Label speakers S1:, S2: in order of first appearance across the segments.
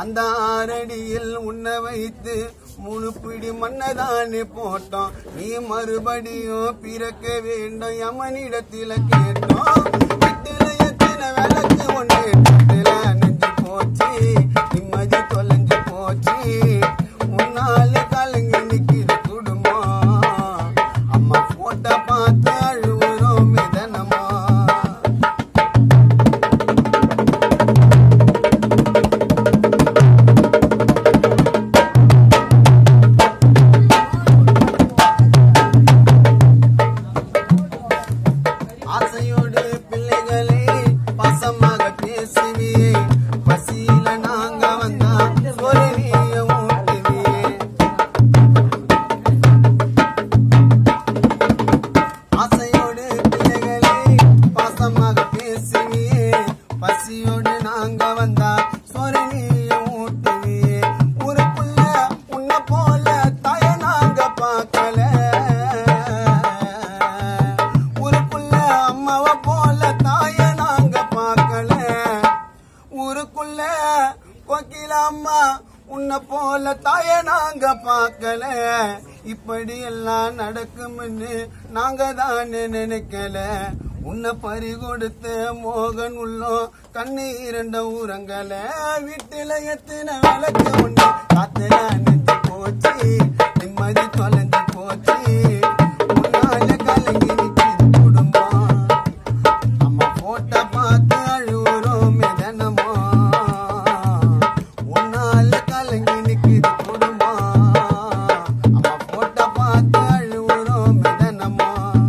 S1: அந்த ஆரடியில் உன்னை வைத்து முழு பிடி மண்ணதானே போட்டோம் நீ மறுபடியும் பிறக்க வேண்டும் யமனிடத்தில கேட்டோம் வீட்டுல எத்தனை விளக்கு ஒண்ணு வீட்டுல நெஞ்சு போச்சு நிம்மதி தொலைஞ்சு போச்சு உன்னால கலங்கி நிக்கிற குடும்பம் அம்மா போட்டோ பார்த்து அழுவுறோம் மிதனமா ஆசையோடு பிள்ளைகளே பாசமாக பேசுவியே பசியில நாங்க வந்தா ஒரு நீய ஊட்டுவியே ஆசையோடு பிள்ளைகளே பாசமாக பேசுவியே பசியோடு நாங்க வந்தா சொரு நீய ஊட்டுவியே ஊருக்குள்ள உன்னை போல தாய நாங்க பார்க்கல ஊருக்குள்ள அம்மாவை போல தாய நாங்க பார்க்கல ஊருக்குள்ள கோகில அம்மா உன்னை போல தாய நாங்க பார்க்கல இப்படி எல்லாம் நடக்கும்னு நாங்க தானே நினைக்கல உன்னை பறி கொடுத்த மோகன் உள்ளோம் கண்ணு இரண்ட ஊரங்கல வீட்டுல எத்தனை விளக்கு ஒண்ணு காத்துல நெஞ்சு போச்சு நிம்மதி தொலைஞ்சு போச்சு உன்னால கலங்கி நிக்குது குடும்பம் அம்மா போட்ட பார்த்து அழுவுறோம் தினமோ உன்னால கலங்கி நிக்குது குடும்பம் அம்மா போட்ட பார்த்து அழுவுறோம் தினமோ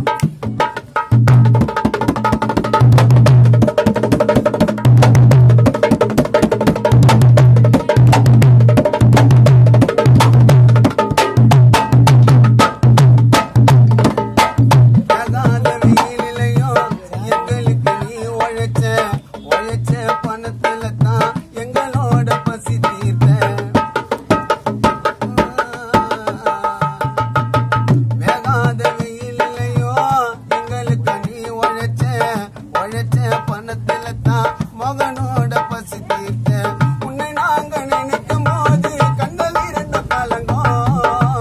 S1: அகால வெயிலையும் எங்களுக்கு நீ உழைச்ச உழைச்ச பணத்துல தான் எங்களோட பசி தீர்த்த வேகாத வெயிலையும் எங்களுக்கு நீ உழைச்ச உழைச்ச பணத்துல தான் மகனோட பசி தீர்த்த உன்னை நாங்க நினைக்கும் போது கண்கள் இரண்டு கலங்கும்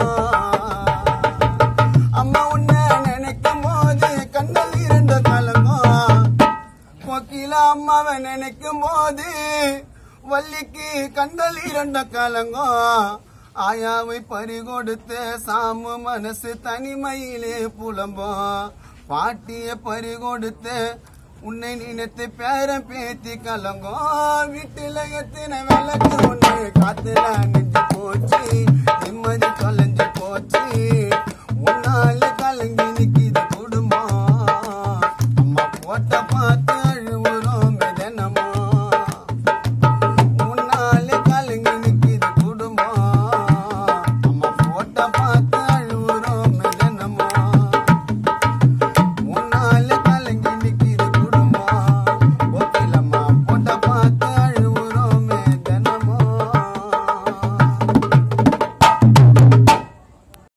S1: அம்மா உன்னை நினைக்கும் போது கண்கள் இரண்டு கலங்கும் கோக்கில அம்மாவை நினைக்கும் போது வள்ளிக்கு கண்கள் இரண்டு கலங்கும் ஆயாவை பறி கொடுத்த சாமு மனசு தனிமையிலே புலம்போம் பாட்டிய பறி கொடுத்த உன்னை நினைத்து பேரன் பேத்தி கலங்கும் வீட்டுல எத்தனை விளக்கு ஒண்ணு காத்துல நெஞ்சு போச்சு